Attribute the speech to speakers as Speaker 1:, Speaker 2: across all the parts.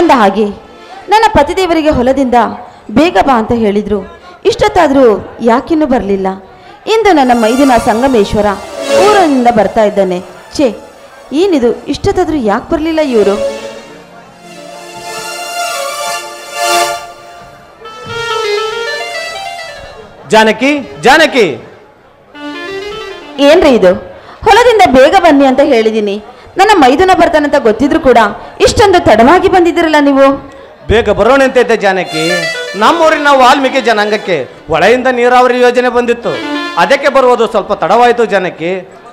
Speaker 1: ಅಂದ ಹಾಗೆ ನನ್ನ ಪತಿದೇವರಿಗೆ ಹೊಲದಿಂದ ಬೇಗ ಬಾ ಅಂತ ಹೇಳಿದ್ರು ಇಷ್ಟೊತ್ತಾದರೂ ಯಾಕಿನ್ನೂ ಬರಲಿಲ್ಲ ಇಂದು ನನ್ನ ಮೈದಿನ ಸಂಗಮೇಶ್ವರ ಊರಿನಿಂದ ಬರ್ತಾ ಇದ್ದಾನೆ ಛೇ ಏನಿದು ಇಷ್ಟೊತ್ತಾದರೂ ಯಾಕೆ ಬರಲಿಲ್ಲ ಇವರು
Speaker 2: ಜಾನಕಿ ಜಾನಕಿ
Speaker 1: ಏನ್ರಿ ಇದು ಹೊಲದಿಂದ ಬೇಗ ಬನ್ನಿ ಅಂತ ಹೇಳಿದ್ದೀನಿ ನನ್ನ ಮೈದುನ ಬರ್ತಾನಂತ ಗೊತ್ತಿದ್ರು ಕೂಡ ಇಷ್ಟೊಂದು ತಡವಾಗಿ ಬಂದಿದ್ದೀರಲ್ಲ ನೀವು
Speaker 2: ಬೇಗ ಬರೋಣ ಅಂತಿದ್ದೆ ಜಾನಕಿ ನಮ್ಮೂರಿನ ವಾಲ್ಮೀಕಿ ಜನಾಂಗಕ್ಕೆ ಹೊಳೆಯಿಂದ ನೀರಾವರಿ ಯೋಜನೆ ಬಂದಿತ್ತು ಅದಕ್ಕೆ ಬರುವುದು ಸ್ವಲ್ಪ ತಡವಾಯಿತು ಜಾನಕಿ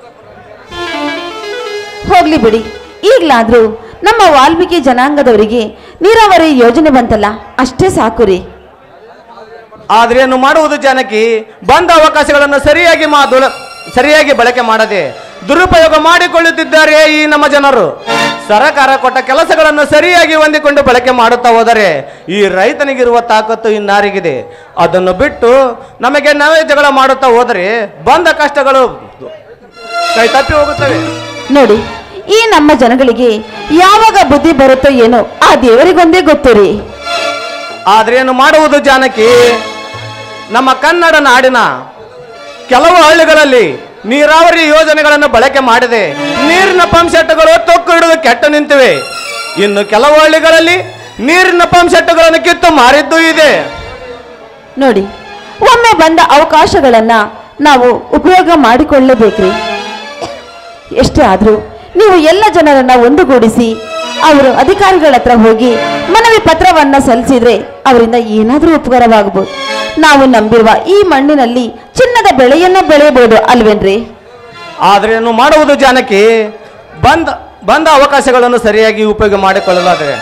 Speaker 1: ಹೋಗ್ಲಿ ಬಿಡಿ ಈಗಲಾದ್ರೂ ನಮ್ಮ ವಾಲ್ಮೀಕಿ ಜನಾಂಗದವರಿಗೆ ನೀರಾವರಿ ಯೋಜನೆ ಬಂತಲ್ಲ ಅಷ್ಟೇ ಸಾಕು ರೀ
Speaker 2: ಆದ್ರೇನು ಮಾಡುವುದು ಜಾನಕಿ ಬಂದ ಅವಕಾಶಗಳನ್ನು ಸರಿಯಾಗಿ ಮಾದುಳ ಸರಿಯಾಗಿ ಬಳಕೆ ಮಾಡದೆ ದುರುಪಯೋಗ ಮಾಡಿಕೊಳ್ಳುತ್ತಿದ್ದಾರೆ ಈ ನಮ್ಮ ಜನರು ಸರಕಾರ ಕೊಟ್ಟ ಕೆಲಸಗಳನ್ನು ಸರಿಯಾಗಿ ಹೊಂದಿಕೊಂಡು ಬಳಕೆ ಮಾಡುತ್ತಾ ಹೋದರೆ ಈ ರೈತನಿಗಿರುವ ತಾಕತ್ತು ಇನ್ನಾರಿಗಿದೆ ಅದನ್ನು ಬಿಟ್ಟು ನಮಗೆ ನಾವೇ ಜಗಳ ಮಾಡುತ್ತಾ ಹೋದರೆ ಬಂದ ಕಷ್ಟಗಳು ಕೈ ತಪ್ಪಿ ಹೋಗುತ್ತವೆ
Speaker 1: ನೋಡಿ ಈ ನಮ್ಮ ಜನಗಳಿಗೆ ಯಾವಾಗ ಬುದ್ಧಿ ಬರುತ್ತೋ ಏನೋ ಆ ದೇವರಿಗೊಂದೇ ಗೊತ್ತು ರೀ
Speaker 2: ಆದ್ರೇನು ಮಾಡುವುದು ಜಾನಕಿ ನಮ್ಮ ಕನ್ನಡ ನಾಡಿನ ಕೆಲವು ಹಳ್ಳಿಗಳಲ್ಲಿ ನೀರಾವರಿ ಯೋಜನೆಗಳನ್ನು ಬಳಕೆ ಮಾಡಿದೆ ನೀರಿನ ಪಂಪ್ಸೆಟ್ಗಳು ತೊಕ್ಕು ಹಿಡಿದು ಕೆಟ್ಟು ನಿಂತಿವೆ ಇನ್ನು ಕೆಲವು ಹಳ್ಳಿಗಳಲ್ಲಿ ನೀರಿನ ಪಂಪ್ಸೆಟ್ಗಳನ್ನು ಕಿತ್ತು ಮಾರಿದ್ದು ಇದೆ
Speaker 1: ನೋಡಿ ಒಮ್ಮೆ ಬಂದ ಅವಕಾಶಗಳನ್ನ ನಾವು ಉಪಯೋಗ ಮಾಡಿಕೊಳ್ಳಲೇಬೇಕ್ರಿ ಎಷ್ಟೇ ಆದರೂ ನೀವು ಎಲ್ಲ ಜನರನ್ನ ಒಂದುಗೂಡಿಸಿ ಅವರು ಅಧಿಕಾರಿಗಳ ಹತ್ರ ಹೋಗಿ ಮನವಿ ಪತ್ರವನ್ನ ಸಲ್ಲಿಸಿದ್ರೆ ಅವರಿಂದ ಏನಾದರೂ ಉಪಕಾರವಾಗಬಹುದು ನಾವು ನಂಬಿರುವ ಈ ಮಣ್ಣಿನಲ್ಲಿ ಚಿನ್ನದ ಬೆಳೆಯನ್ನ ಬೆಳೆಯಬಹುದು ಅಲ್ವೇನ್ರಿ
Speaker 2: ಆದ್ರೇನು ಮಾಡುವುದು ಜಾನಕಿ ಬಂದ ಬಂದ ಅವಕಾಶಗಳನ್ನು ಸರಿಯಾಗಿ ಉಪಯೋಗ ಮಾಡಿಕೊಳ್ಳಲಾದರೆ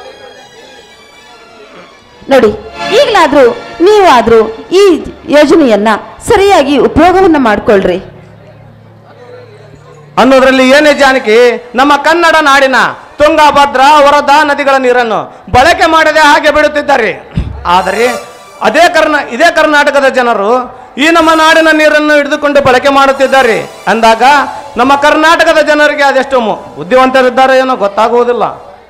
Speaker 1: ನೋಡಿ ಈಗಲಾದ್ರೂ ನೀವಾದ್ರೂ ಈ ಯೋಜನೆಯನ್ನ ಸರಿಯಾಗಿ ಉಪಯೋಗವನ್ನ ಮಾಡ್ಕೊಳ್ರಿ
Speaker 2: ಅನ್ನೋದ್ರಲ್ಲಿ ಏನೇ ಜಾನಕಿ ನಮ್ಮ ಕನ್ನಡ ನಾಡಿನ ತುಂಗಭದ್ರಾ ವರದಾ ನದಿಗಳ ನೀರನ್ನು ಬಳಕೆ ಮಾಡದೆ ಹಾಗೆ ಬಿಡುತ್ತಿದ್ದಾರೆ ಆದರೆ ಅದೇ ಕರ್ನ ಇದೇ ಕರ್ನಾಟಕದ ಜನರು ಈ ನಮ್ಮ ನಾಡಿನ ನೀರನ್ನು ಹಿಡಿದುಕೊಂಡು ಬಳಕೆ ಮಾಡುತ್ತಿದ್ದಾರೆ ಅಂದಾಗ ನಮ್ಮ ಕರ್ನಾಟಕದ ಜನರಿಗೆ ಅದೆಷ್ಟು ಮು- ಬುದ್ಧಿವಂತರಿದ್ದಾರೆ ಏನೋ ಗೊತ್ತಾಗುವುದಿಲ್ಲ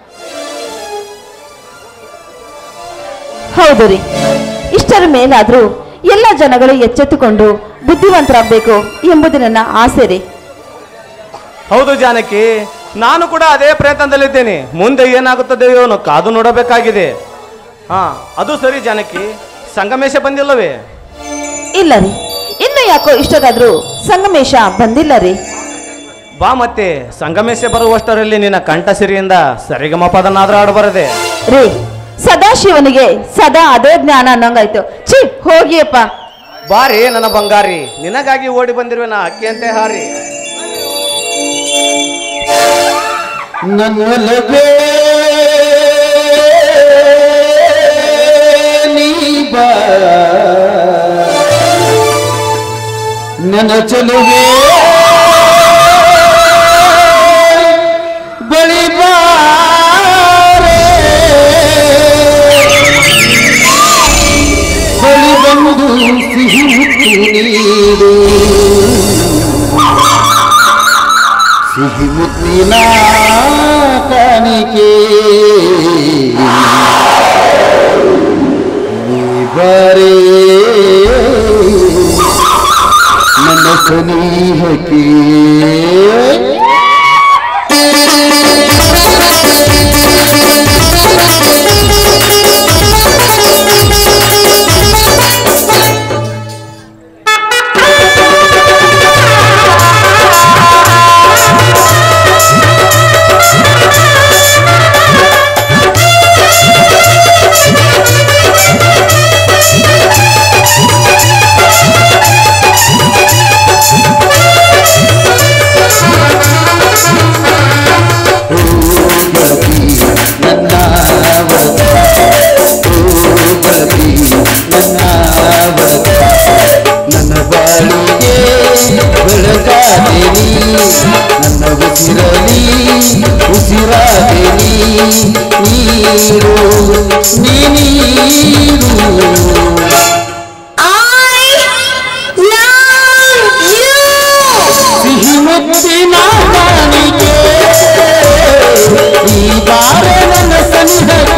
Speaker 1: ಹೌದು ರೀ ಇಷ್ಟರ ಮೇಲಾದ್ರೂ ಎಲ್ಲ ಜನಗಳು ಎಚ್ಚೆತ್ತುಕೊಂಡು ಬುದ್ಧಿವಂತರಾಗಬೇಕು ಎಂಬುದು ನನ್ನ ಆಸೆ ರೀ
Speaker 2: ಹೌದು ಜಾನಕಿ ನಾನು ಕೂಡ ಅದೇ ಪ್ರಯತ್ನದಲ್ಲಿದ್ದೇನೆ ಮುಂದೆ ಏನಾಗುತ್ತದೆಯೋ ಅನ್ನೋ ಕಾದು ನೋಡಬೇಕಾಗಿದೆ ಹಾ ಅದು ಸರಿ ಜಾನಕಿ ಸಂಗಮೇಶ ಬಂದಿಲ್ಲವೇ
Speaker 1: ಇಲ್ಲ ರೀ ಇನ್ನು ಯಾಕೋ ಇಷ್ಟೊತ್ತಾದ್ರೂ ಸಂಗಮೇಶ ಬಂದಿಲ್ಲ ರೀ
Speaker 2: ಬಾ ಮತ್ತೆ ಸಂಗಮೇಶ ಬರುವಷ್ಟರಲ್ಲಿ ನಿನ್ನ ಕಂಠಸಿರಿಯಿಂದ ಸರಿಗಮ ಪದನಾದ್ರೂ ಆಡಬರದೆ
Speaker 1: ರೀ ಸದಾಶಿವನಿಗೆ ಸದಾ ಅದೇ ಜ್ಞಾನ ಅನ್ನೋಂಗಾಯ್ತು ಛೀ ಹೋಗಿಯಪ್ಪ
Speaker 2: ಬಾರಿ ನನ್ನ ಬಂಗಾರಿ ನಿನಗಾಗಿ ಓಡಿ ಬಂದಿರುವೆ ನಾ ಅಕ್ಕಿಯಂತೆ ಹಾರಿ
Speaker 3: ನನ್ನೊಲವೇ ನೀ ಬಾ ನನ್ನ ಚಲುವೆ ಬಳಿ ಬಾರೆ ಬಳಿ ಬಂದು ಸಿಹಿ ಮುತ್ತು ನೀಡು ಸಿಹಿ ಮುತ್ತಿನ ಕಾಣಿಕೆ ನೀ ಬಾರೆ ನನ್ನ ಸನಿಹಕ್ಕೆ ನನ್ನ ಬಾಳಿಗೆ ಬೆಳಗಾದೇನಿ ನನ್ನ ಉಸಿರಲಿ ಉಸಿರಾದೇನಿ ನೀರು ನೀ ನೀರು ಸಿಹಿ ಮುತ್ತಿನ ಕಾಣಿಕೆ ಈ ಬಾರೆ ನನ್ನ ಸನಿಹಕ್ಕೆ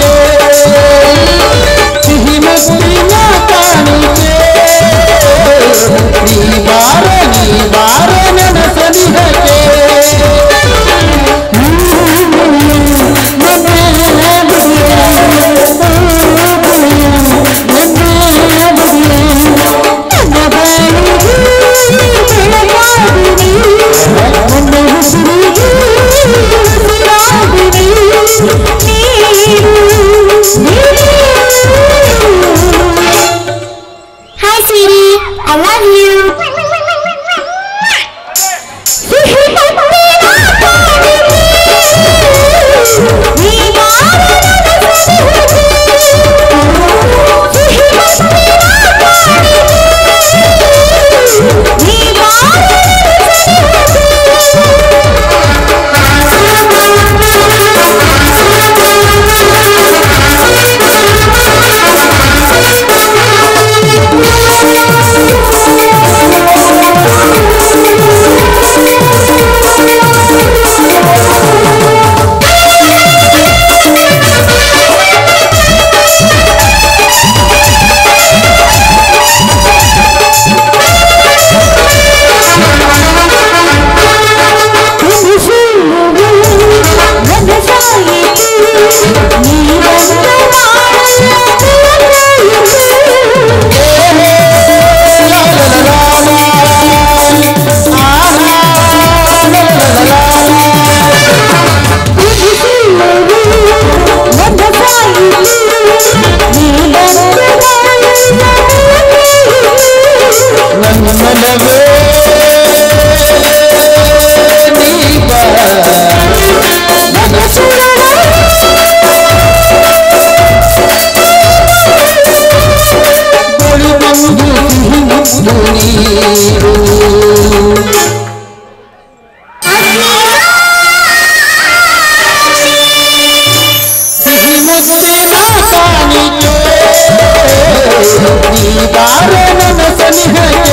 Speaker 3: ನೀ ಬಾರ ನನ್ನ ಸನಿಹಕ್ಕೆ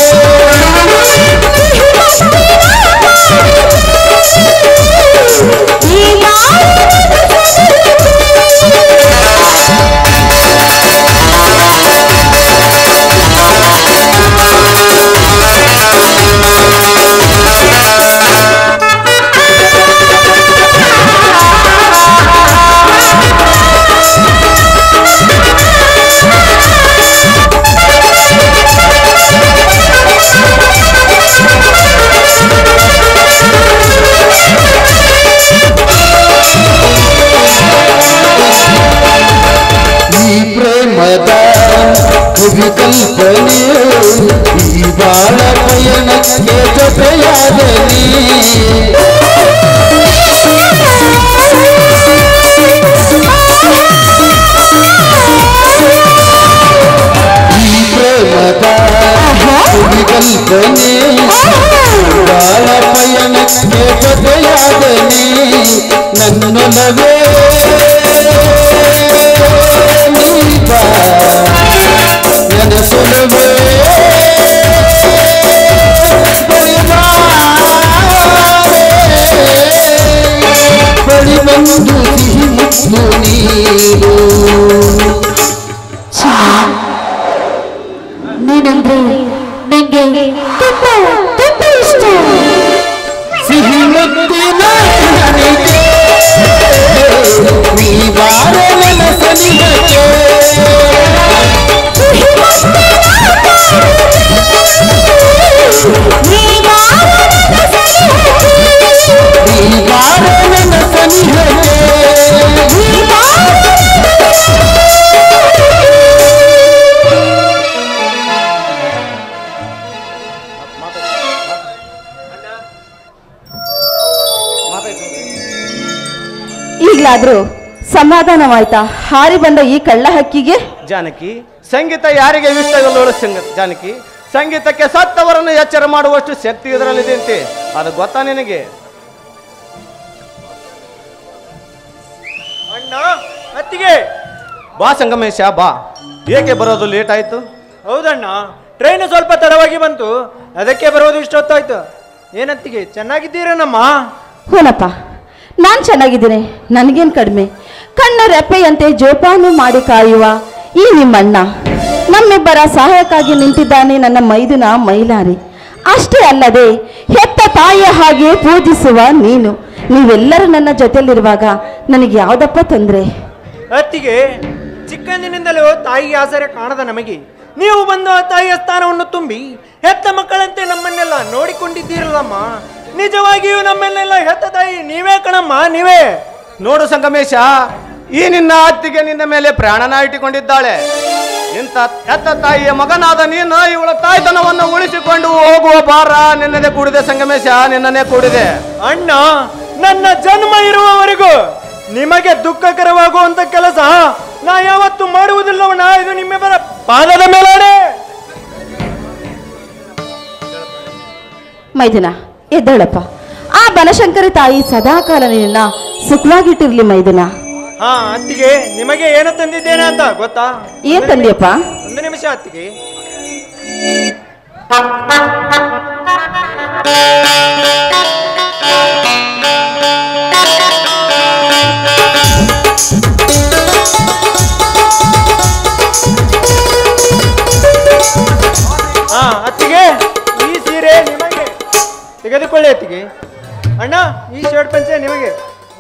Speaker 3: ಈ ಪ್ರೇಮದ ಕವಿ ಕಲ್ಪನೆ ಈ ಬಾಳ ಪಯಣಕ್ಕೆ ಜೊತೆಯಾದನಿ ಈ ಪ್ರೇಮದ ಕವಿ ಕಲ್ಪನೆ ಬಾಳ ಪಯಣಕ್ಕೆ ಜೊತೆಯಾದನಿ ನನ್ನೊಲವೇ ನೀ ಬಾ ನೆನಸುಲವೇ ಬಳಿ ಬಂದು ಸಿಹಿ ಮುತ್ತು ನೀರು
Speaker 4: ನೀನಂದ್ರೆ ನಂಗೆ ತುಂಬಾ ತುಂಬಾ ಇಷ್ಟ
Speaker 3: ಸಿಹಿ ಮುತ್ತಿನ ನನಗೆ ನೀ ಬಾರ ನನ್ನ ಸನಿಹಕ್ಕೆ ನೀ ಬಾರ ನನ್ನ ಸನಿಹಕ್ಕೆ
Speaker 1: ಈಗಲಾದ್ರೂ ಸಮಾಧಾನವಾಯ್ತಾ ಹಾರಿ ಬಂದ ಈ ಕಳ್ಳ ಹಕ್ಕಿಗೆ
Speaker 2: ಜಾನಕಿ ಸಂಗೀತ ಯಾರಿಗೆ ಇಷ್ಟವಿಲ್ಲೋಳು ಸಂಗ ಜಾನಕಿ ಸಂಗೀತಕ್ಕೆ ಸತ್ತವರನ್ನು ಎಚ್ಚರ ಮಾಡುವಷ್ಟು ಶಕ್ತಿ ಇದರಲ್ಲಿದೆ ಅಂತೆ ಅದು ಗೊತ್ತಾ ನಿನಗೆ
Speaker 5: ಅಣ್ಣ ಅತ್ತಿಗೆ
Speaker 2: ಬಾ ಸಂಗಮೇಶ ಬಾ ಏಕೆ ಬರೋದು ಲೇಟ್ ಆಯ್ತು
Speaker 5: ಹೌದಣ್ಣ ಟ್ರೈನ್ ಸ್ವಲ್ಪ ತಡವಾಗಿ ಬಂತು ಅದಕ್ಕೆ ಬರೋದು ಇಷ್ಟೊತ್ತಾಯ್ತು ಏನತ್ತಿಗೆ ಚೆನ್ನಾಗಿದ್ದೀರೇನಮ್ಮ
Speaker 1: ಹೂನಪ್ಪ ನಾನ್ ಚೆನ್ನಾಗಿದ್ದೀನಿ ನನಗೇನ್ ಕಡಿಮೆ ಕಣ್ಣ ರೆಪ್ಪೆಯಂತೆ ಜೋಪಾನು ಮಾಡಿ ಕಾಯುವ ಈ ನಿಮ್ಮಣ್ಣ ನಮ್ಮಿಬ್ಬರ ಸಹಾಯಕ್ಕಾಗಿ ನಿಂತಿದ್ದಾನೆ ನನ್ನ ಮೈದುನ ಮೈಲಾರಿ ಅಷ್ಟೇ ಅಲ್ಲದೆ ಹೆತ್ತ ತಾಯಿಯ ಹಾಗೆ ಪೂಜಿಸುವ ನೀನು ನೀವೆಲ್ಲರೂ ನನ್ನ ಜೊತೆಲಿರುವಾಗ ನನಗೆ ಯಾವುದಪ್ಪ ತೊಂದರೆ
Speaker 5: ಅತ್ತಿಗೆ ಚಿಕ್ಕಂದಿನಿಂದಲೂ ತಾಯಿಗೆ ಆಸರೆ ಕಾಣದ ನಮಗೆ ನೀವು ಬಂದು ಆ ತಾಯಿಯ ಸ್ಥಾನವನ್ನು ತುಂಬಿ ಹೆತ್ತ ಮಕ್ಕಳಂತೆ ನಮ್ಮನ್ನೆಲ್ಲ ನೋಡಿಕೊಂಡಿದ್ದೀರಲ್ಲಮ್ಮ ನಿಜವಾಗಿಯೂ ನಮ್ಮನ್ನೆಲ್ಲ ಹೆತ್ತ ತಾಯಿ ನೀವೇ ಕಣಮ್ಮ ನೀವೇ
Speaker 2: ನೋಡು ಸಂಗಮೇಶ ಈ ನಿನ್ನ ಅತ್ತಿಗೆ ನಿನ್ನ ಮೇಲೆ ಪ್ರಾಣನ ಇಟ್ಟುಕೊಂಡಿದ್ದಾಳೆ ಇಂಥ ಹೆತ್ತ ತಾಯಿಯ ಮಗನಾದ ನೀನು ಇವಳ ತಾಯ್ತನವನ್ನು ಉಳಿಸಿಕೊಂಡು ಹೋಗುವ ಭಾರ ನಿನ್ನದೇ ಕೂಡಿದೆ ಸಂಗಮೇಶ ನಿನ್ನನ್ನೇ ಕೂಡಿದೆ
Speaker 5: ಅಣ್ಣ ನನ್ನ ಜನ್ಮ ಇರುವವರೆಗೂ ನಿಮಗೆ ದುಃಖಕರವಾಗುವಂತ ಕೆಲಸ ನಾ ಯಾವತ್ತು ಮಾಡುವುದಿಲ್ಲವಣ್ಣ ಇದು ನಿಮ್ಮಿಬ್ಬರ ಪಾದದ ಮೇಲಾಡೆ
Speaker 1: ಮೈದುನ ಎದ್ದೇಳಪ್ಪ ಆ ಬನಶಂಕರಿ ತಾಯಿ ಸದಾಕಾಲ ನಿನ್ನ ಸುಖವಾಗಿಟ್ಟಿರ್ಲಿ ಮೈದುನ
Speaker 5: ಹಾ ಅತ್ತಿಗೆ ನಿಮಗೆ ಏನು ತಂದಿದ್ದೇನೆ ಅಂತ ಗೊತ್ತಾ
Speaker 1: ಏನ್ ತಂದಿಯಪ್ಪ
Speaker 5: ಒಂದು ನಿಮಿಷ ಅತ್ತಿಗೆ ಹಾ ಅತ್ತಿಗೆ ಈ ಸೀರೆ ನಿಮಗೆ ತೆಗೆದುಕೊಳ್ಳಿ ಅತ್ತಿಗೆ ಅಣ್ಣ ಈ ಶರ್ಟ್ ಪಂಚೆ ನಿಮಗೆ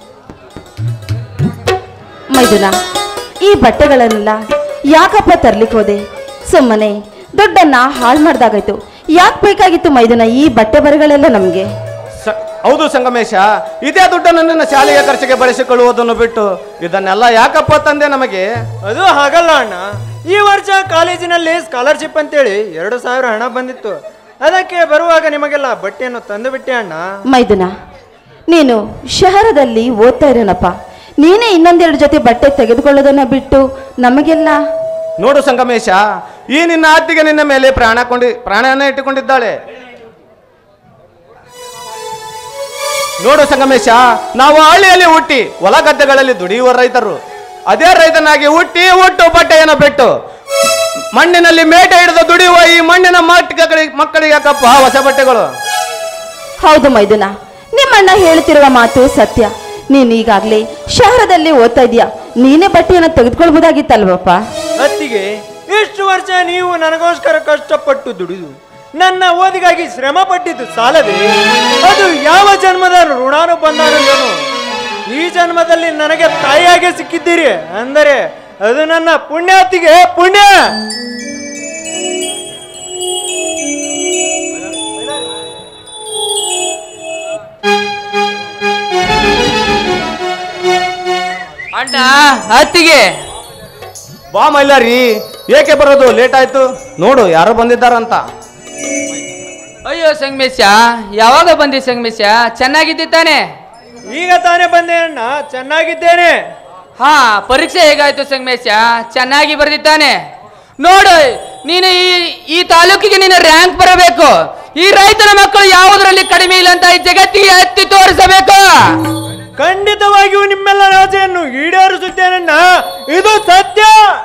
Speaker 1: ಮೈದುನ ಈ ಬಟ್ಟೆಗಳನ್ನೆಲ್ಲ ಯಾಕಪ್ಪ ತರ್ಲಿಕ್ಕೆ ಹೋದೆ ಸುಮ್ಮನೆ ದುಡ್ಡನ್ನ ಹಾಳು ಮಾಡ್ದಾಗಾಯ್ತು ಯಾಕೆ ಬೇಕಾಗಿತ್ತು ಮೈದುನ ಈ ಬಟ್ಟೆ ಬರೆಗಳೆಲ್ಲ ನಮಗೆ
Speaker 2: ಸ- ಹೌದು ಸಂಗಮೇಶ ಇದೇ ದುಡ್ಡನ್ನು ನನ್ನ ಶಾಲೆಯ ಖರ್ಚಿಗೆ ಬಳಸಿಕೊಳ್ಳುವುದನ್ನು ಬಿಟ್ಟು ಇದನ್ನೆಲ್ಲ ಯಾಕಪ್ಪ ತಂದೆ ನಮಗೆ
Speaker 5: ಅದು ಹಾಗಲ್ಲ ಅಣ್ಣ ಈ ವರ್ಷ ಕಾಲೇಜಿನಲ್ಲಿ ಸ್ಕಾಲರ್ಶಿಪ್ ಅಂತೇಳಿ ಎರಡು ಸಾವಿರ ಹಣ ಬಂದಿತ್ತು ಅದಕ್ಕೆ ಬರುವಾಗ ನಿಮಗೆಲ್ಲ ಬಟ್ಟೆಯನ್ನು ತಂದು ಬಿಟ್ಟೆ ಅಣ್ಣ
Speaker 1: ಮೈದುನ ನೀನು ಶಹರದಲ್ಲಿ ಓದ್ತಾ ಇರೋನಪ್ಪ ನೀನೇ ಇನ್ನೊಂದೆರಡು ಜೊತೆ ಬಟ್ಟೆ ತೆಗೆದುಕೊಳ್ಳೋದನ್ನ ಬಿಟ್ಟು ನಮಗೆಲ್ಲ
Speaker 2: ನೋಡು ಸಂಗಮೇಶ ಈ ನಿನ್ನ ಅತ್ತಿಗೆ ನಿನ್ನ ಮೇಲೆ ಪ್ರಾಣ ಕೊಂಡಿ ಪ್ರಾಣನ ಇಟ್ಟುಕೊಂಡಿದ್ದಾಳೆ ನೋಡು ಸಂಗಮೇಶ ನಾವು ಹಳ್ಳಿಯಲ್ಲಿ ಹುಟ್ಟಿ ಹೊಲ ಗದ್ದೆಗಳಲ್ಲಿ ದುಡಿಯುವ ರೈತರು ಅದೇ ರೈತನಾಗಿ ಹುಟ್ಟಿ ಹುಟ್ಟು ಬಟ್ಟೆಯನ್ನು ಬಿಟ್ಟು ಮಣ್ಣಿನಲ್ಲಿ ಮೇಟ ಹಿಡಿದು ದುಡಿಯುವ ಈ ಮಣ್ಣಿನ ಮಕ್ಕಳಿಗೆ ಮಕ್ಕಳಿಗೆ ಯಾಕಪ್ಪ ಹೊಸ ಬಟ್ಟೆಗಳು
Speaker 1: ಹೌದು ಮೈದುನ ನಿಮ್ಮಣ್ಣ ಹೇಳ್ತಿರುವ ಮಾತು ಸತ್ಯ ನೀನ್ ಈಗಾಗ್ಲೇ ಶಹರದಲ್ಲಿ ಓದ್ತಾ ಇದೀಯ ನೀನೇ ಬಟ್ಟೆಯನ್ನು ತೆಗೆದುಕೊಳ್ಬೋದಾಗಿತ್ತಲ್ವಪ್ಪ
Speaker 5: ಅತ್ತಿಗೆ ಇಷ್ಟು ವರ್ಷ ನೀವು ನನಗೋಸ್ಕರ ಕಷ್ಟಪಟ್ಟು ದುಡಿದು ನನ್ನ ಓದಿಗಾಗಿ ಶ್ರಮ ಪಟ್ಟಿದ್ದು ಸಾಲದೆ ಅದು ಯಾವ ಜನ್ಮದ ಋಣಾನುಬಂಧನವೇನು ಈ ಜನ್ಮದಲ್ಲಿ ನನಗೆ ತಾಯಿಯಾಗೆ ಸಿಕ್ಕಿದ್ದೀರಿ ಅಂದರೆ ಅದು ನನ್ನ ಪುಣ್ಯಾತಿಗೆ ಪುಣ್ಯ
Speaker 6: ಅಣ್ಣ ಅತ್ತಿಗೆ
Speaker 2: ಬಾ ಮೈಲಾರಿ ಏಕೆ ಬರೋದು ಲೇಟ್ ಆಯ್ತು ನೋಡು ಯಾರೋ ಬಂದಿದ್ದಾರಂತ
Speaker 6: ಅಯ್ಯೋ ಸಂಗಮೇಶ ಯಾವಾಗ ಬಂದಿ ಸಂಗಮೇಶ ಚೆನ್ನಾಗಿದ್ದಿ ತಾನೆ
Speaker 5: ಈಗ ತಾನೇ ಬಂದೆ ಅಣ್ಣ ಚೆನ್ನಾಗಿದ್ದೇನೆ
Speaker 6: ಹಾ ಪರೀಕ್ಷೆ ಹೇಗಾಯ್ತು ಸಂಗಮೇಶ ಚೆನ್ನಾಗಿ ಬರ್ದಿದ್ದಾನೆ ನೋಡು ನೀನು ಈ ಈ ತಾಲೂಕಿಗೆ ನಿನ್ನ ರ್ಯಾಂಕ್ ಬರಬೇಕು ಈ ರೈತರ ಮಕ್ಕಳು ಯಾವುದರಲ್ಲಿ ಕಡಿಮೆ ಇಲ್ಲ ಅಂತ ಈ ಜಗತ್ತಿಗೆ ಎತ್ತಿ ತೋರಿಸಬೇಕು
Speaker 5: ಖಂಡಿತವಾಗಿಯೂ ನಿಮ್ಮೆಲ್ಲರ ಆಸೆಯನ್ನು ಈಡೇರಿಸುತ್ತೇನಣ್ಣ ಇದು ಸತ್ಯ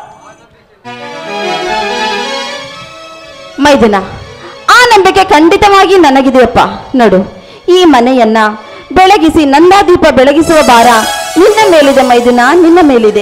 Speaker 1: ಮೈದುನ ಆ ನಂಬಿಕೆ ಖಂಡಿತವಾಗಿ ನನಗಿದೆಯಪ್ಪ ನೋಡು ಈ ಮನೆಯನ್ನ ಬೆಳಗಿಸಿ ನಂದಾದೀಪ ಬೆಳಗಿಸುವ ಭಾರ ನಿನ್ನ ಮೇಲಿದೆ ಮೈದುನ ನಿನ್ನ ಮೇಲಿದೆ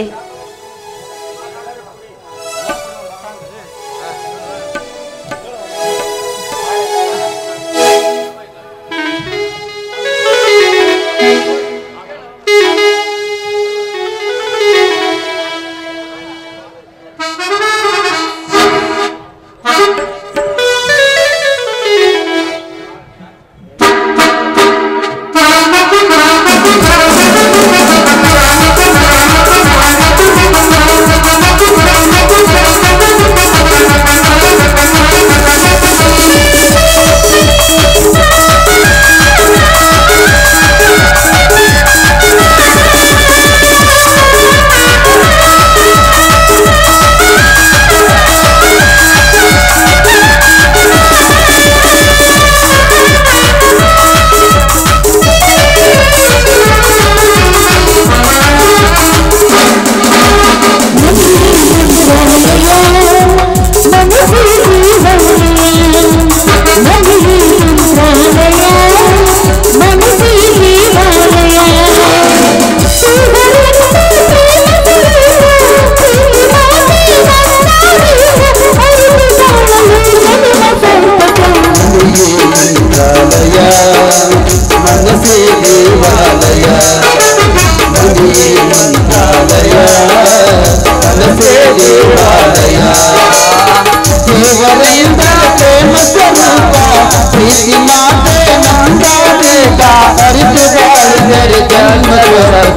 Speaker 3: ಮಂತ್ರಾಲಯ ಮನಸೇ ದೇವಾಲಯ ಮನೆ ಮಂತ್ರಾಲಯ ಮನಸೇ ದೇವಾಲಯ ದೇವರಿಂದ ಪ್ರೇಮ ಸ್ವರೂಪ ಪ್ರೀತಿ ಮಾತೆ ನಂದಾದೇಕ ಅರಿತು ಬಾಳಿದರೆ ಜನ್ಮ ಸ್ವರೂಪ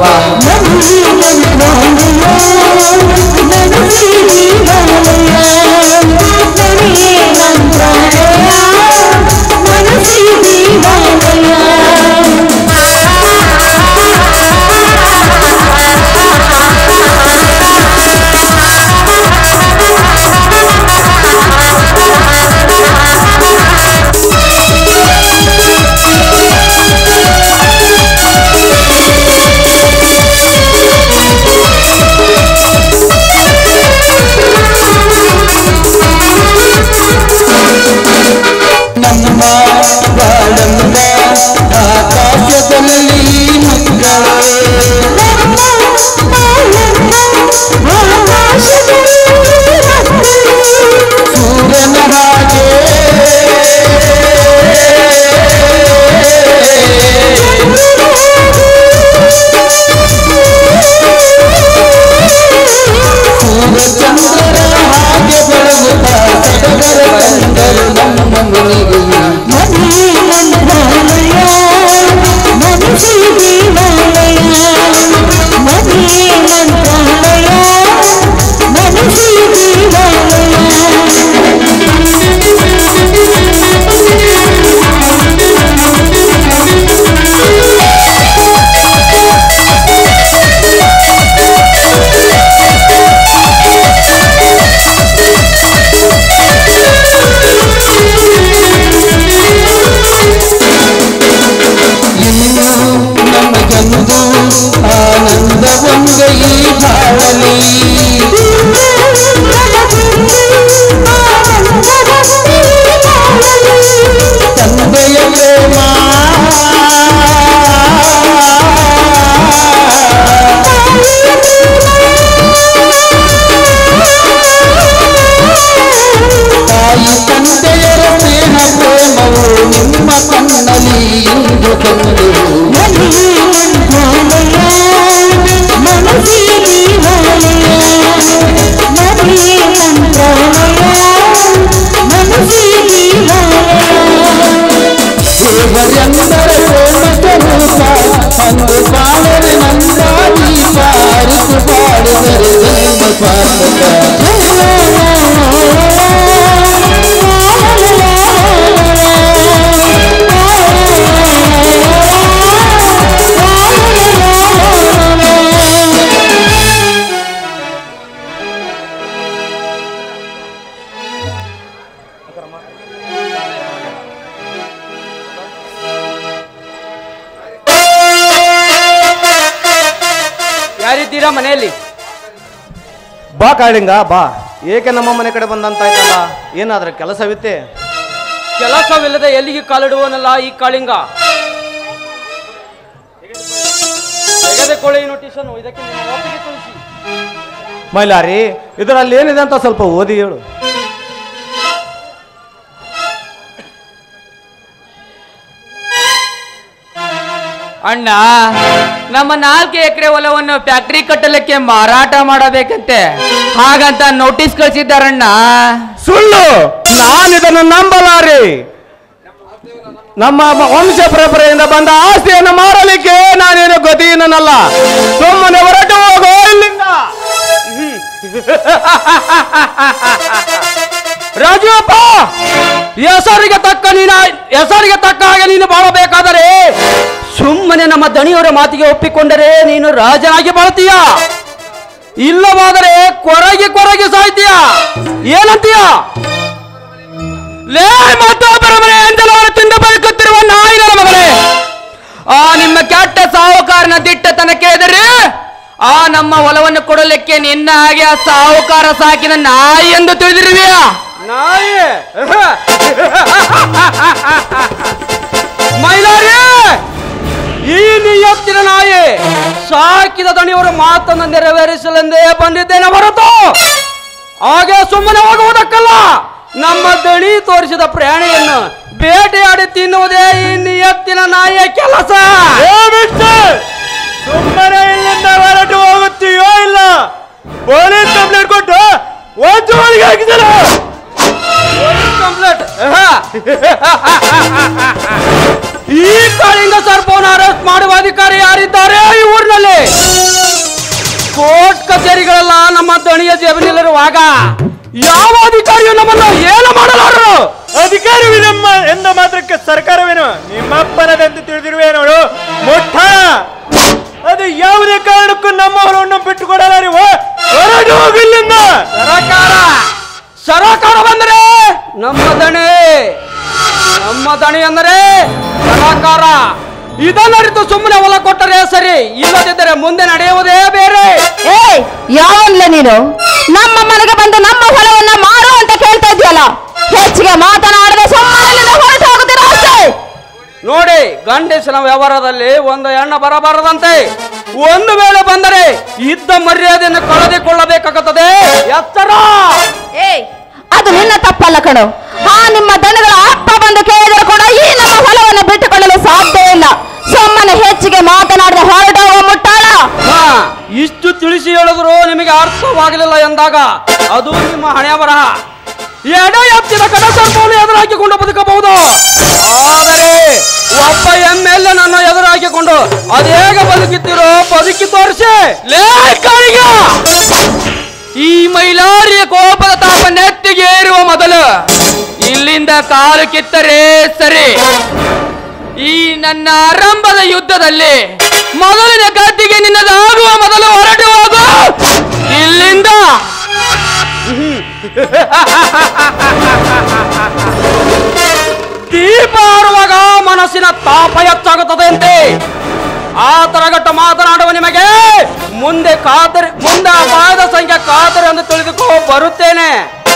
Speaker 3: ನಮ್ಮ ಬಾಳಂದ ಆಕಾಶದಲ್ಲಿ ಮಕ್ಕಳೇ ಸೂರ್ಯನ ಹಾಗೆ ಸೂರ್ಯಚಂದ್ರರ ಹಾಗೆ ಬೆಳಗುತ್ತಾ ಸಡಗರ ಕಂಡರು ನಮ್ಮ ಮನೆಗೆ ಇನ್ನು ನಮಗಂದು ಆನಂದ ಒಂದೇ ಈ ಬಾಳಲಿ ಪಾತಕ
Speaker 6: ಯಾರಿದ್ದೀರಾ ಮನೆಯಲ್ಲಿ
Speaker 2: ಬಾ ಕಾಳಿಂಗ ಬಾ ಏಕೆ ನಮ್ಮ ಮನೆ ಕಡೆ ಬಂದಂತ ಆಯ್ತಲ್ಲ ಏನಾದ್ರೆ ಕೆಲಸವಿತ್ತೆ
Speaker 6: ಕೆಲಸವಿಲ್ಲದೆ ಎಲ್ಲಿಗೆ ಕಾಲಿಡುವನಲ್ಲ ಈ ಕಾಳಿಂಗ ತೆಗೆದುಕೊಳ್ಳಿ ನೋಟಿಸನ್ನು ಇದಕ್ಕೆ ನಿಮ್ಮ ಒಪ್ಪಿಗೆ ತಿಳಿಸಿ
Speaker 2: ಮೈಲಾರಿ ಇದರಲ್ಲಿ ಏನಿದೆ ಅಂತ ಸ್ವಲ್ಪ ಓದಿ ಹೇಳು
Speaker 6: ಅಣ್ಣ ನಮ್ಮ ನಾಲ್ಕು ಎಕರೆ ಹೊಲವನ್ನು ಫ್ಯಾಕ್ಟರಿ ಕಟ್ಟಲಿಕ್ಕೆ ಮಾರಾಟ ಮಾಡಬೇಕಂತೆ ಹಾಗಂತ ನೋಟಿಸ್ ಕಳಿಸಿದ್ದಾರಣ್ಣ
Speaker 2: ಸುಳ್ಳು ನಾನು ಇದನ್ನು ನಂಬಲಾರೆ ನಮ್ಮ ಮ- ವಂಶ ಪರಂಪರೆಯಿಂದ ಬಂದ ಆಸ್ತಿಯನ್ನು ಮಾರಲಿಕ್ಕೆ ನಾನೇನು ಗತಿನಲ್ಲ ಸುಮ್ಮನೆ ಹೊರಟು ಹೋಗೋ ಇಲ್ಲಿಂದ
Speaker 6: ರಾಜುವಪ್ಪ ಹೆಸರಿಗೆ ತಕ್ಕ ನೀನ ಹೆಸರಿಗೆ ತಕ್ಕ ಹಾಗೆ ನೀನು ಬಾಳಬೇಕಾದರೆ ಸುಮ್ಮನೆ ನಮ್ಮ ದಣಿಯವರ ಮಾತಿಗೆ ಒಪ್ಪಿಕೊಂಡರೆ ನೀನು ರಾಜನಾಗಿ ಬಾಳ್ತೀಯ ಇಲ್ಲವಾದರೆ ಕೊರಗಿ ಕೊರಗಿ ಸಾಯ್ತೀಯ ಏನಂತೀಯ ಲೇ ಮತ್ತೊಬ್ಬರ ಮನೆ ಎಂದಲವರು ತಿಂದು ಬದುಕುತ್ತಿರುವ ನಾಯಿನ ಮಗಳೇ ಆ ನಿಮ್ಮ ಕೆಟ್ಟ ಸಾಹುಕಾರನ ದಿಟ್ಟತನಕ್ಕೆ ಎದುರು ಆ ನಮ್ಮ ಹೊಲವನ್ನು ಕೊಡಲಿಕ್ಕೆ ನಿನ್ನ ಹಾಗೆ ಆ ಸಾಹುಕಾರ ಸಾಕಿನ ನಾಯಿ ಎಂದು ತಿಳಿದಿರುವೆಯಾ ನಾಯಿ ಮೈಲಾರಿ ಈ ನಿಯತ್ತಿನ ನಾಯಿ ಸಾಕಿದ ದಣಿಯವರ ಮಾತನ್ನು ನೆರವೇರಿಸಲೆಂದೇ ಬಂದಿದ್ದೇನೆ ಹೊರತು ಹಾಗೆ ಸುಮ್ಮನೆ ಹೋಗುವುದಕ್ಕಲ್ಲ ನಮ್ಮ ದಣಿ ತೋರಿಸಿದ ಪ್ರಾಣಿಯನ್ನು ಬೇಟೆಯಾಡಿ ತಿನ್ನುವುದೇ ಈ ನಿಯತ್ತಿನ ನಾಯಿಯ ಕೆಲಸ
Speaker 5: ಸುಮ್ಮನೆ ಇಲ್ಲಿಂದ ಹೊರಟು ಹೋಗುತ್ತೀಯೋ ಇಲ್ಲ ಪೊಲೀಸ್ ಕಂಪ್ಲೇಂಟ್ ಕೊಟ್ಟು ಒಂದು ಒಳಗೆ ಹಾಕಿದ್ದಾರೆ
Speaker 6: ಕಂಪ್ಲೇಂಟ್ ಈ ಕಾಳಿಂಗ ಸರ್ಪವನ್ನು ಅರೆಸ್ಟ್ ಮಾಡುವ ಅಧಿಕಾರಿ ಯಾರಿದ್ದಾರೆ ಈ ಊರಿನಲ್ಲಿ ಕೋರ್ಟ್ ಕಚೇರಿಗಳೆಲ್ಲ ನಮ್ಮ ದಣಿಯ ಜೇಬಿನಲ್ಲಿರುವಾಗ ಯಾವ ಅಧಿಕಾರಿಯು ನಮ್ಮನ್ನು ಏನು ಮಾಡಲಾರರು
Speaker 5: ಅಧಿಕಾರವಿ ನಮ್ಮ ಎಂದ ಮಾತ್ರಕ್ಕೆ ಸರ್ಕಾರವೇನು ನಿಮ್ಮಪ್ಪನದಂತ ತಿಳಿದಿರುವೆ ನೋಡು ಮುಟ್ಟ ಅದು ಯಾವುದೇ ಕಾರಣಕ್ಕೂ ನಮ್ಮ ಹೊಲವನ್ನು ಬಿಟ್ಟು ಕೊಡಲಾರಿ ಹೊರಟು ಹೋಗು ಇಲ್ಲಿಂದ
Speaker 6: ಸರಕಾರ ಸರಕಾರ ಬಂದರೆ ನಮ್ಮ ದಣಿ ನಮ್ಮ ದಣಿ ಅಂದರೆ ಸರಕಾರ ಇದನ್ನರಿತು ಸುಮ್ಮನೆ ಹೊಲ ಕೊಟ್ಟರೆ ಸರಿ ಇಲ್ಲದಿದ್ದರೆ ಮುಂದೆ ನಡೆಯುವುದೇ ಬೇರೆ
Speaker 1: ಏ ಯಾವನ್ಲ ನೀನು ನಮ್ಮ ಮನೆಗೆ ಬಂದು ನಮ್ಮ ಹೊಲವನ್ನ ಮಾರು ಅಂತ ಕೇಳ್ತಾ ಇದೆಯಲ್ಲ ಹೆಚ್ಚಿಗೆ ಮಾತನಾಡದೆ ಸುಮ್ಮನೆ ಹೊರಟು ಹೋಗುತ್ತೀರಾ ಅಷ್ಟೇ
Speaker 6: ನೋಡಿ ಗಂಡಸಿನ ವ್ಯವಹಾರದಲ್ಲಿ ಒಂದು ಹೆಣ್ಣು ಬರಬಾರದಂತೆ ಒಂದು ವೇಳೆ ಬಂದರೆ ಇದ್ದ ಮರ್ಯಾದೆಯನ್ನು ಕಳೆದುಕೊಳ್ಳಬೇಕಾಗುತ್ತದೆ ಎಚ್ಚರ
Speaker 1: ಏ ಅದು ನಿನ್ನ ತಪ್ಪಲ್ಲ ಕಣೋ ಆ ನಿಮ್ಮ ದನಗಳ ಅಪ್ಪ ಬಂದು ಕೇಳಿದರೆ ಕೂಡ ಈ ನಮ್ಮ ಹೊಲವನ್ನು ಬಿಟ್ಟುಕೊಳ್ಳಲು ಸಾಧ್ಯ ಇಲ್ಲ ಸುಮ್ಮನೆ ಹೆಚ್ಚಿಗೆ ಮಾತನಾಡದೆ ಹೊರಟು ಹೋಗೋ ಮುಟ್ಟಾಳ
Speaker 6: ಹಾ, ಇಷ್ಟು ತಿಳಿಸಿ ಹೇಳಿದ್ರು ನಿಮಗೆ ಅರ್ಥವಾಗಲಿಲ್ಲ ಎಂದಾಗ ಅದು ನಿಮ್ಮ ಹಣೆ ಬರಹ ಎಡ ಎತ್ತಿನ ಕಡಸರ್ಪವನ್ನು ಎದುರಾಕಿಕೊಂಡು ಬದುಕಬಹುದು ಆದರೆ ಒಬ್ಬ ಎಮ್ ಎಲ್ ನನ್ನ ಎದುರಾಕಿಕೊಂಡು ಅದು ಹೇಗೆ ಬದುಕುತ್ತೀರೋ ಬದುಕಿ ತೋರಿಸಿ ಲೇ ಕಾಳಿಗ! ಈ ಮೈಲಾರಿಯ ಕೋಪದ ತಾಪ ನೆತ್ತಿಗೆ ಏರುವ ಮೊದಲು ಇಲ್ಲಿಂದ ಕಾಲು ಕಿತ್ತರೆ ಸರಿ ಈ ನನ್ನ ಆರಂಭದ ಯುದ್ಧದಲ್ಲಿ ಮೊದಲಿನ ಗದ್ದಿಗೆ ನಿನ್ನದಾಗುವ ಮೊದಲು ಹೊರಟು ಹೋಗು ಇಲ್ಲಿಂದ ದೀಪ ಆರುವಾಗ ಮನಸ್ಸಿನ ತಾಪ ಹೆಚ್ಚಾಗುತ್ತದೆ ಅಂತೆ ಆ ತರಗಟ್ಟ ಮಾತನಾಡುವ ನಿಮಗೆ ಮುಂದೆ ಕಾತರಿ ಮುಂದೆ ಅಪಾಯದ ಸಂಖ್ಯೆ ಕಾತರಿ ಎಂದು ತಿಳಿದುಕೋ ಬರುತ್ತೇನೆ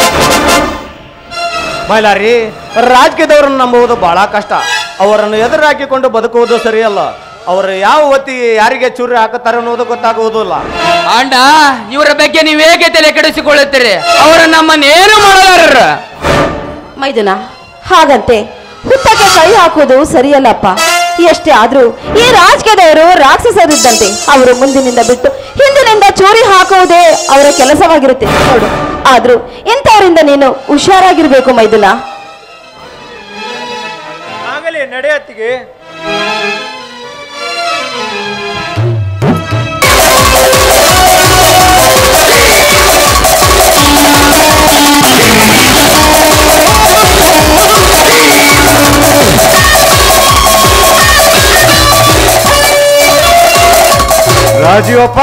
Speaker 2: ಮೈಲಾರಿ ರಾಜಕೀಯದವರನ್ನು ನಂಬುವುದು ಬಹಳ ಕಷ್ಟ ಅವರನ್ನು ಎದುರು ಹಾಕಿಕೊಂಡು ಬದುಕುವುದು ಸರಿಯಲ್ಲ ಅವರು ಯಾವ ಹೊತ್ತಿಗೆ ಯಾರಿಗೆ ಚೂರಿ ಹಾಕುತ್ತಾರೆ ಅನ್ನೋದು ಗೊತ್ತಾಗುವುದಿಲ್ಲ
Speaker 6: ಅಣ್ಣ ಇವರ ಬಗ್ಗೆ ನೀವು ಹೇಗೆ ತಲೆ ಕೆಡಿಸಿಕೊಳ್ಳುತ್ತೀರಿ ಅವರು ನಮ್ಮನ್ನೇನು ಮಾಡಲಾರ
Speaker 1: ಮೈದುನ ಹಾಗಂತೆ ಹುತ್ತಕ್ಕೆ ಕೈ ಹಾಕುವುದು ಸರಿಯಲ್ಲಪ್ಪ ಎಷ್ಟೇ ಆದ್ರೂ ಈ ರಾಜಕೀಯದವರು ರಾಕ್ಷಸರಿದ್ದಂತೆ ಅವರು ಮುಂದಿನಿಂದ ಬಿಟ್ಟು ಹಿಂದಿನಿಂದ ಚೂರಿ ಹಾಕುವುದೇ ಅವರ ಕೆಲಸವಾಗಿರುತ್ತೆ ನೋಡು ಆದ್ರೂ ಇಂಥವರಿಂದ ನೀನು ಹುಷಾರಾಗಿರ್ಬೇಕು ಮೈದುನ
Speaker 5: ಆಗಲಿ ನಡೆಯತ್ತಿಗೆ
Speaker 7: ರಾಜೀವಪ್ಪ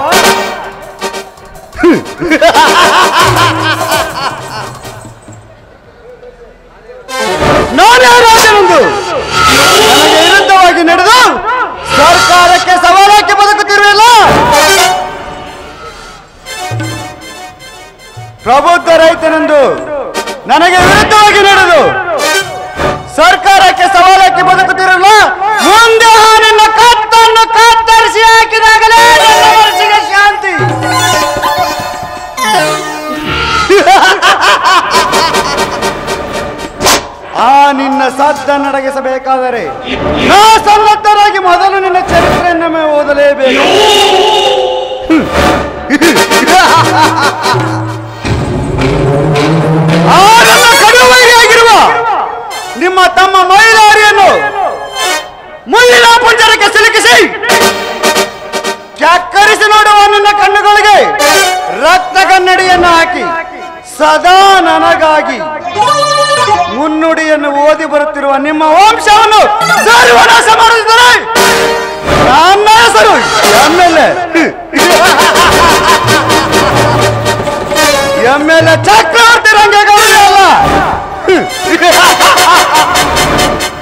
Speaker 7: ನಾನೇ ರಾಜನೊಂದು ನನಗೆ ವಿರುದ್ಧವಾಗಿ ನಡೆದು ಸರ್ಕಾರಕ್ಕೆ ಸವಾಲಾಕಿ ಬದುಕುತ್ತಿರಲಿಲ್ಲ ಪ್ರಬುದ್ಧ ರೈತನೆಂದು ನನಗೆ ವಿರುದ್ಧವಾಗಿ ನಡೆದು ಸರ್ಕಾರಕ್ಕೆ ಸವಾಲಕ್ಕೆ ಬದುಕುತ್ತಿರಲ್ಲ ಮುಂದೆ ಆ ನಿನ್ನ ಕತ್ತನ್ನು ಕತ್ತರಿಸಿ ಹಾಕಿದಾಗಲೇ ನನ್ನ ಮನಸ್ಸಿಗೆ ಶಾಂತಿ ಆ ನಿನ್ನ ಸದ್ದ ನಡಗಿಸಬೇಕಾದರೆ ನಾ ಸನ್ನದ್ಧರಾಗಿ ಮೊದಲು ನಿನ್ನ ಚರಿತ್ರೆಯನ್ನೊಮ್ಮೆ ಓದಲೇಬೇಕು ಆ ನನ್ನ ಕಡುವೈರಿಯಾಗಿರುವ ನಿಮ್ಮ ತಮ್ಮ ಮೈಲಾರಿಯನ್ನು ಮುಳ್ಳಿನ ಪಂಜರಕ್ಕೆ ಸಿಲುಕಿಸಿ ಚಕ್ಕರಿಸಿ ನೋಡುವ ನಿನ್ನ ಕಣ್ಣುಗಳಿಗೆ ರಕ್ತ ಕನ್ನಡಿಯನ್ನು ಹಾಕಿ ಸದಾ ನನಗಾಗಿ ಮುನ್ನುಡಿಯನ್ನು ಓದಿ ಬರುತ್ತಿರುವ ನಿಮ್ಮ ವಂಶವನ್ನು ಸರ್ವನಾಶ ಮಾಡುತ್ತಿದ್ದಾರೆ ನನ್ನ ಹೆಸರು M L M L A Chakravarthy Rangegowda ಅಲ್ಲ